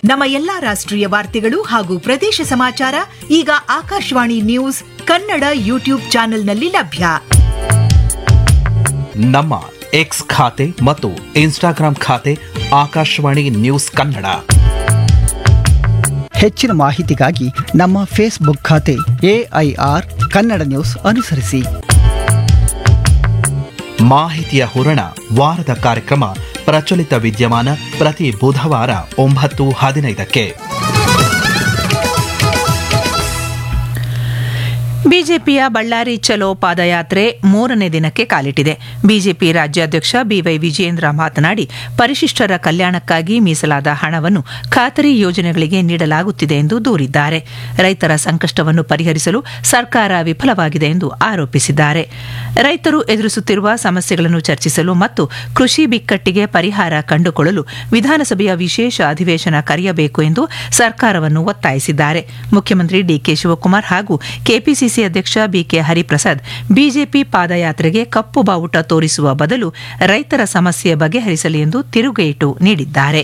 ನಮ್ಮ ಎಲ್ಲಾ ರಾಷ್ಟ್ರೀಯ ವಾರ್ತೆಗಳು ಹಾಗೂ ಪ್ರದೇಶ ಸಮಾಚಾರ ಈಗ ಆಕಾಶವಾಣಿ ನ್ಯೂಸ್ ಕನ್ನಡ ಯೂಟ್ಯೂಬ್ ಚಾನೆಲ್ನಲ್ಲಿ ಲಭ್ಯ ನಮ್ಮ ಎಕ್ಸ್ ಖಾತೆ ಮತ್ತು ಇನ್ಸ್ಟಾಗ್ರಾಂ ಖಾತೆ ಆಕಾಶವಾಣಿ ನ್ಯೂಸ್ ಕನ್ನಡ ಹೆಚ್ಚಿನ ಮಾಹಿತಿಗಾಗಿ ನಮ್ಮ ಫೇಸ್ಬುಕ್ ಖಾತೆ ಎಐಆರ್ ಕನ್ನಡ ನ್ಯೂಸ್ ಅನುಸರಿಸಿ ಮಾಹಿತಿಯ ಹೂರಣ ವಾರದ ಕಾರ್ಯಕ್ರಮ ಪ್ರಚಲಿತ ವಿದ್ಯಮಾನ ಪ್ರತಿ ಬುಧವಾರ ಒಂಬತ್ತು ಹದಿನೈದಕ್ಕೆ ಬಿಜೆಪಿಯ ಬಳ್ಳಾರಿ ಚಲೋ ಪಾದಯಾತ್ರೆ ಮೂರನೇ ದಿನಕ್ಕೆ ಕಾಲಿಟ್ಟಿದೆ ಬಿಜೆಪಿ ರಾಜ್ಯಾಧ್ಯಕ್ಷ ಬಿವೈ ವಿಜಯೇಂದ್ರ ಮಾತನಾಡಿ ಪರಿಶಿಷ್ಟರ ಕಲ್ಯಾಣಕ್ಕಾಗಿ ಮೀಸಲಾದ ಹಣವನ್ನು ಖಾತರಿ ಯೋಜನೆಗಳಿಗೆ ನೀಡಲಾಗುತ್ತಿದೆ ಎಂದು ದೂರಿದ್ದಾರೆ ರೈತರ ಸಂಕಷ್ಟವನ್ನು ಪರಿಹರಿಸಲು ಸರ್ಕಾರ ವಿಫಲವಾಗಿದೆ ಎಂದು ಆರೋಪಿಸಿದ್ದಾರೆ ರೈತರು ಎದುರಿಸುತ್ತಿರುವ ಸಮಸ್ಯೆಗಳನ್ನು ಚರ್ಚಿಸಲು ಮತ್ತು ಕೃಷಿ ಬಿಕ್ಕಟ್ಟಿಗೆ ಪರಿಹಾರ ಕಂಡುಕೊಳ್ಳಲು ವಿಧಾನಸಭೆಯ ವಿಶೇಷ ಅಧಿವೇಶನ ಕರೆಯಬೇಕು ಎಂದು ಸರ್ಕಾರವನ್ನು ಒತ್ತಾಯಿಸಿದ್ದಾರೆ ಮುಖ್ಯಮಂತ್ರಿ ಡಿಕೆ ಶಿವಕುಮಾರ್ ಹಾಗೂ ಕೆಪಿಸಿಸಿ ಅಧ್ಯಕ್ಷ ಬಿಕೆ ಹರಿಪ್ರಸಾದ್ ಬಿಜೆಪಿ ಪಾದಯಾತ್ರೆಗೆ ಕಪ್ಪು ಬಾವುಟ ತೋರಿಸುವ ಬದಲು ರೈತರ ಸಮಸ್ಯೆ ಬಗೆಹರಿಸಲಿ ಎಂದು ತಿರುಗೇಟು ನೀಡಿದ್ದಾರೆ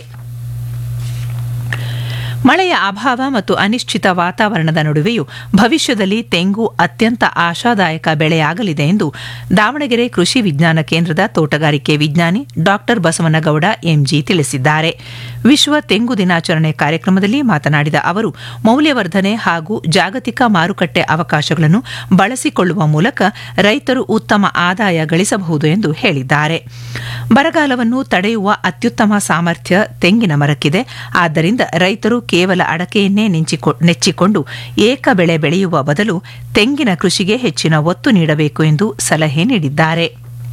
ಮಳೆಯ ಅಭಾವ ಮತ್ತು ಅನಿಶ್ಚಿತ ವಾತಾವರಣದ ನಡುವೆಯೂ ಭವಿಷ್ಯದಲ್ಲಿ ತೆಂಗು ಅತ್ಯಂತ ಆಶಾದಾಯಕ ಬೆಳೆಯಾಗಲಿದೆ ಎಂದು ದಾವಣಗೆರೆ ಕೃಷಿ ವಿಜ್ಞಾನ ಕೇಂದ್ರದ ತೋಟಗಾರಿಕೆ ವಿಜ್ಞಾನಿ ಡಾ ಬಸವನಗೌಡ ಎಂಜಿ ತಿಳಿಸಿದ್ದಾರೆ ವಿಶ್ವ ತೆಂಗು ದಿನಾಚರಣೆ ಕಾರ್ಯಕ್ರಮದಲ್ಲಿ ಮಾತನಾಡಿದ ಅವರು ಮೌಲ್ಯವರ್ಧನೆ ಹಾಗೂ ಜಾಗತಿಕ ಮಾರುಕಟ್ಟೆ ಅವಕಾಶಗಳನ್ನು ಬಳಸಿಕೊಳ್ಳುವ ಮೂಲಕ ರೈತರು ಉತ್ತಮ ಆದಾಯ ಗಳಿಸಬಹುದು ಎಂದು ಹೇಳಿದ್ದಾರೆ ಬರಗಾಲವನ್ನು ತಡೆಯುವ ಅತ್ಯುತ್ತಮ ಸಾಮರ್ಥ್ಯ ತೆಂಗಿನ ಮರಕ್ಕಿದೆ ಆದ್ದರಿಂದ ರೈತರು ಕೇವಲ ಅಡಕೆಯನ್ನೇ ನೆಂಚಿಕೊ- ನೆಚ್ಚಿಕೊಂಡು ಏಕ ಬೆಳೆ ಬೆಳೆಯುವ ಬದಲು ತೆಂಗಿನ ಕೃಷಿಗೆ ಹೆಚ್ಚಿನ ಒತ್ತು ನೀಡಬೇಕು ಎಂದು ಸಲಹೆ ನೀಡಿದ್ದಾರೆ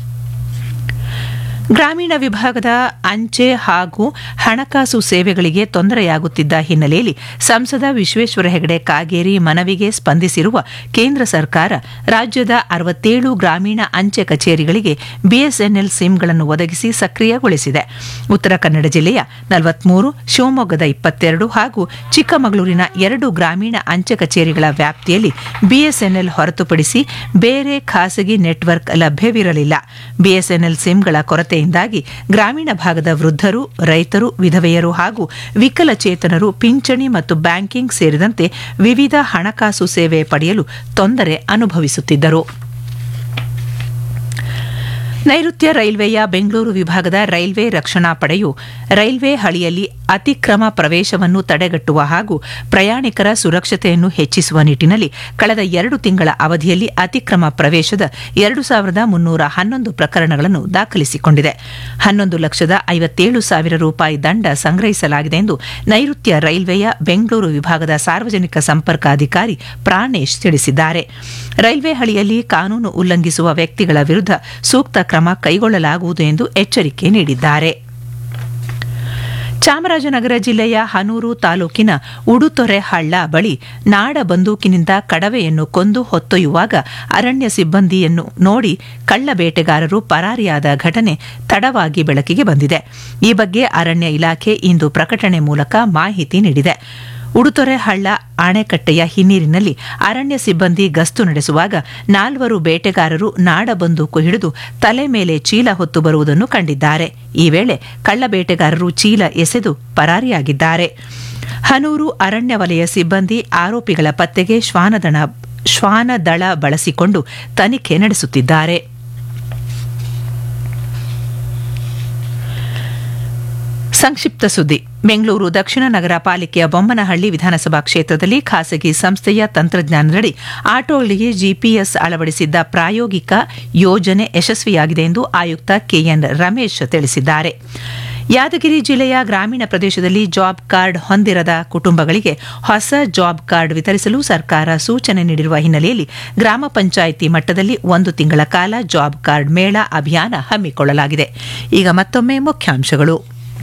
ಗ್ರಾಮೀಣ ವಿಭಾಗದ ಅಂಚೆ ಹಾಗೂ ಹಣಕಾಸು ಸೇವೆಗಳಿಗೆ ತೊಂದರೆಯಾಗುತ್ತಿದ್ದ ಹಿನ್ನೆಲೆಯಲ್ಲಿ ಸಂಸದ ವಿಶ್ವೇಶ್ವರ ಹೆಗಡೆ ಕಾಗೇರಿ ಮನವಿಗೆ ಸ್ಪಂದಿಸಿರುವ ಕೇಂದ್ರ ಸರ್ಕಾರ ರಾಜ್ಯದ ಅರವತ್ತೇಳು ಗ್ರಾಮೀಣ ಅಂಚೆ ಕಚೇರಿಗಳಿಗೆ ಬಿಎಸ್ಎನ್ಎಲ್ ಸಿಮ್ಗಳನ್ನು ಒದಗಿಸಿ ಸಕ್ರಿಯಗೊಳಿಸಿದೆ ಉತ್ತರ ಕನ್ನಡ ಜಿಲ್ಲೆಯ ನಲವತ್ಮೂರು ಶಿವಮೊಗ್ಗದ ಇಪ್ಪತ್ತೆರಡು ಹಾಗೂ ಚಿಕ್ಕಮಗಳೂರಿನ ಎರಡು ಗ್ರಾಮೀಣ ಅಂಚೆ ಕಚೇರಿಗಳ ವ್ಯಾಪ್ತಿಯಲ್ಲಿ ಬಿಎಸ್ಎನ್ಎಲ್ ಹೊರತುಪಡಿಸಿ ಬೇರೆ ಖಾಸಗಿ ನೆಟ್ವರ್ಕ್ ಲಭ್ಯವಿರಲಿಲ್ಲ ಬಿಎಸ್ಎನ್ಎಲ್ ಸಿಮ್ಗಳ ಕೊರತೆಯಿಂದಾಗಿ ಗ್ರಾಮೀಣ ಭಾಗದ ವೃದ್ಧರು ರೈತರು ವಿಧವೆಯರು ಹಾಗೂ ವಿಕಲಚೇತನರು ಪಿಂಚಣಿ ಮತ್ತು ಬ್ಯಾಂಕಿಂಗ್ ಸೇರಿದಂತೆ ವಿವಿಧ ಹಣಕಾಸು ಸೇವೆ ಪಡೆಯಲು ತೊಂದರೆ ಅನುಭವಿಸುತ್ತಿದ್ದರು ನೈಋತ್ಯ ರೈಲ್ವೆಯ ಬೆಂಗಳೂರು ವಿಭಾಗದ ರೈಲ್ವೆ ರಕ್ಷಣಾ ಪಡೆಯು ರೈಲ್ವೆ ಹಳಿಯಲ್ಲಿ ಅತಿಕ್ರಮ ಪ್ರವೇಶವನ್ನು ತಡೆಗಟ್ಟುವ ಹಾಗೂ ಪ್ರಯಾಣಿಕರ ಸುರಕ್ಷತೆಯನ್ನು ಹೆಚ್ಚಿಸುವ ನಿಟ್ಟಿನಲ್ಲಿ ಕಳೆದ ಎರಡು ತಿಂಗಳ ಅವಧಿಯಲ್ಲಿ ಅತಿಕ್ರಮ ಪ್ರವೇಶದ ಎರಡು ಸಾವಿರದ ಮುನ್ನೂರ ಹನ್ನೊಂದು ಪ್ರಕರಣಗಳನ್ನು ದಾಖಲಿಸಿಕೊಂಡಿದೆ ಹನ್ನೊಂದು ಲಕ್ಷದ ಐವತ್ತೇಳು ಸಾವಿರ ರೂಪಾಯಿ ದಂಡ ಸಂಗ್ರಹಿಸಲಾಗಿದೆ ಎಂದು ನೈಋತ್ಯ ರೈಲ್ವೆಯ ಬೆಂಗಳೂರು ವಿಭಾಗದ ಸಾರ್ವಜನಿಕ ಸಂಪರ್ಕ ಅಧಿಕಾರಿ ಪ್ರಾಣೇಶ್ ತಿಳಿಸಿದ್ದಾರೆ ರೈಲ್ವೆ ಹಳಿಯಲ್ಲಿ ಕಾನೂನು ಉಲ್ಲಂಘಿಸುವ ವ್ಯಕ್ತಿಗಳ ವಿರುದ್ಧ ಸೂಕ್ತ ಕ್ರಮ ಕೈಗೊಳ್ಳಲಾಗುವುದು ಎಂದು ಎಚ್ಚರಿಕೆ ನೀಡಿದ್ದಾರೆ ಚಾಮರಾಜನಗರ ಜಿಲ್ಲೆಯ ಹನೂರು ತಾಲೂಕಿನ ಉಡುತೊರೆ ಹಳ್ಳ ಬಳಿ ನಾಡ ಬಂದೂಕಿನಿಂದ ಕಡವೆಯನ್ನು ಕೊಂದು ಹೊತ್ತೊಯ್ಯುವಾಗ ಅರಣ್ಯ ಸಿಬ್ಬಂದಿಯನ್ನು ನೋಡಿ ಕಳ್ಳ ಬೇಟೆಗಾರರು ಪರಾರಿಯಾದ ಘಟನೆ ತಡವಾಗಿ ಬೆಳಕಿಗೆ ಬಂದಿದೆ ಈ ಬಗ್ಗೆ ಅರಣ್ಯ ಇಲಾಖೆ ಇಂದು ಪ್ರಕಟಣೆ ಮೂಲಕ ಮಾಹಿತಿ ನೀಡಿದೆ ಉಡುತೊರೆ ಹಳ್ಳ ಅಣೆಕಟ್ಟೆಯ ಹಿನ್ನೀರಿನಲ್ಲಿ ಅರಣ್ಯ ಸಿಬ್ಬಂದಿ ಗಸ್ತು ನಡೆಸುವಾಗ ನಾಲ್ವರು ಬೇಟೆಗಾರರು ನಾಡ ಬಂದೂಕು ಹಿಡಿದು ತಲೆ ಮೇಲೆ ಚೀಲ ಹೊತ್ತು ಬರುವುದನ್ನು ಕಂಡಿದ್ದಾರೆ ಈ ವೇಳೆ ಕಳ್ಳ ಬೇಟೆಗಾರರು ಚೀಲ ಎಸೆದು ಪರಾರಿಯಾಗಿದ್ದಾರೆ ಹನೂರು ಅರಣ್ಯ ವಲಯ ಸಿಬ್ಬಂದಿ ಆರೋಪಿಗಳ ಪತ್ತೆಗೆ ಶ್ವಾನದಳ ಶ್ವಾನದಳ ಬಳಸಿಕೊಂಡು ತನಿಖೆ ನಡೆಸುತ್ತಿದ್ದಾರೆ ಸಂಕ್ಷಿಪ್ತ ಸುದ್ದಿ ಬೆಂಗಳೂರು ದಕ್ಷಿಣ ನಗರ ಪಾಲಿಕೆಯ ಬೊಮ್ಮನಹಳ್ಳಿ ವಿಧಾನಸಭಾ ಕ್ಷೇತ್ರದಲ್ಲಿ ಖಾಸಗಿ ಸಂಸ್ಥೆಯ ತಂತ್ರಜ್ಞಾನದಡಿ ಆಟೋಗಳಿಗೆ ಜಿಪಿಎಸ್ ಅಳವಡಿಸಿದ್ದ ಪ್ರಾಯೋಗಿಕ ಯೋಜನೆ ಯಶಸ್ವಿಯಾಗಿದೆ ಎಂದು ಆಯುಕ್ತ ಕೆಎನ್ ರಮೇಶ್ ತಿಳಿಸಿದ್ದಾರೆ ಯಾದಗಿರಿ ಜಿಲ್ಲೆಯ ಗ್ರಾಮೀಣ ಪ್ರದೇಶದಲ್ಲಿ ಜಾಬ್ ಕಾರ್ಡ್ ಹೊಂದಿರದ ಕುಟುಂಬಗಳಿಗೆ ಹೊಸ ಜಾಬ್ ಕಾರ್ಡ್ ವಿತರಿಸಲು ಸರ್ಕಾರ ಸೂಚನೆ ನೀಡಿರುವ ಹಿನ್ನೆಲೆಯಲ್ಲಿ ಗ್ರಾಮ ಪಂಚಾಯಿತಿ ಮಟ್ಟದಲ್ಲಿ ಒಂದು ತಿಂಗಳ ಕಾಲ ಜಾಬ್ ಕಾರ್ಡ್ ಮೇಳ ಅಭಿಯಾನ ಹಮ್ಮಿಕೊಳ್ಳಲಾಗಿದೆ ಈಗ ಮತ್ತೊಮ್ಮೆ ಮುಖ್ಯಾಂಶಗಳು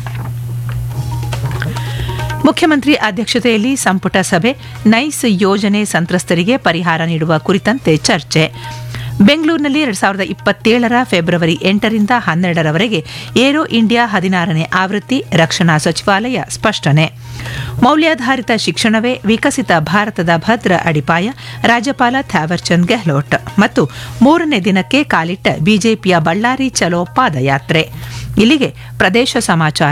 ಮುಖ್ಯಮಂತ್ರಿ ಅಧ್ಯಕ್ಷತೆಯಲ್ಲಿ ಸಂಪುಟ ಸಭೆ ನೈಸ್ ಯೋಜನೆ ಸಂತ್ರಸ್ತರಿಗೆ ಪರಿಹಾರ ನೀಡುವ ಕುರಿತಂತೆ ಚರ್ಚೆ ಬೆಂಗಳೂರಿನಲ್ಲಿ ಎರಡ್ ಸಾವಿರದ ಇಪ್ಪತ್ತೇಳರ ಫೆಬ್ರವರಿ ಎಂಟರಿಂದ ಹನ್ನೆರಡರವರೆಗೆ ಏರೋ ಇಂಡಿಯಾ ಹದಿನಾರನೇ ಆವೃತ್ತಿ ರಕ್ಷಣಾ ಸಚಿವಾಲಯ ಸ್ಪಷ್ಟನೆ ಮೌಲ್ಯಾಧಾರಿತ ಶಿಕ್ಷಣವೇ ವಿಕಸಿತ ಭಾರತದ ಭದ್ರ ಅಡಿಪಾಯ ರಾಜ್ಯಪಾಲ ಥ್ಯಾವರ್ಚಂದ್ ಗೆಹ್ಲೋಟ್ ಮತ್ತು ಮೂರನೇ ದಿನಕ್ಕೆ ಕಾಲಿಟ್ಟ ಬಿಜೆಪಿಯ ಬಳ್ಳಾರಿ ಚಲೋ ಪಾದಯಾತ್ರೆ ಇಲ್ಲಿಗೆ ಪ್ರದೇಶ ಸಮಾಚಾರ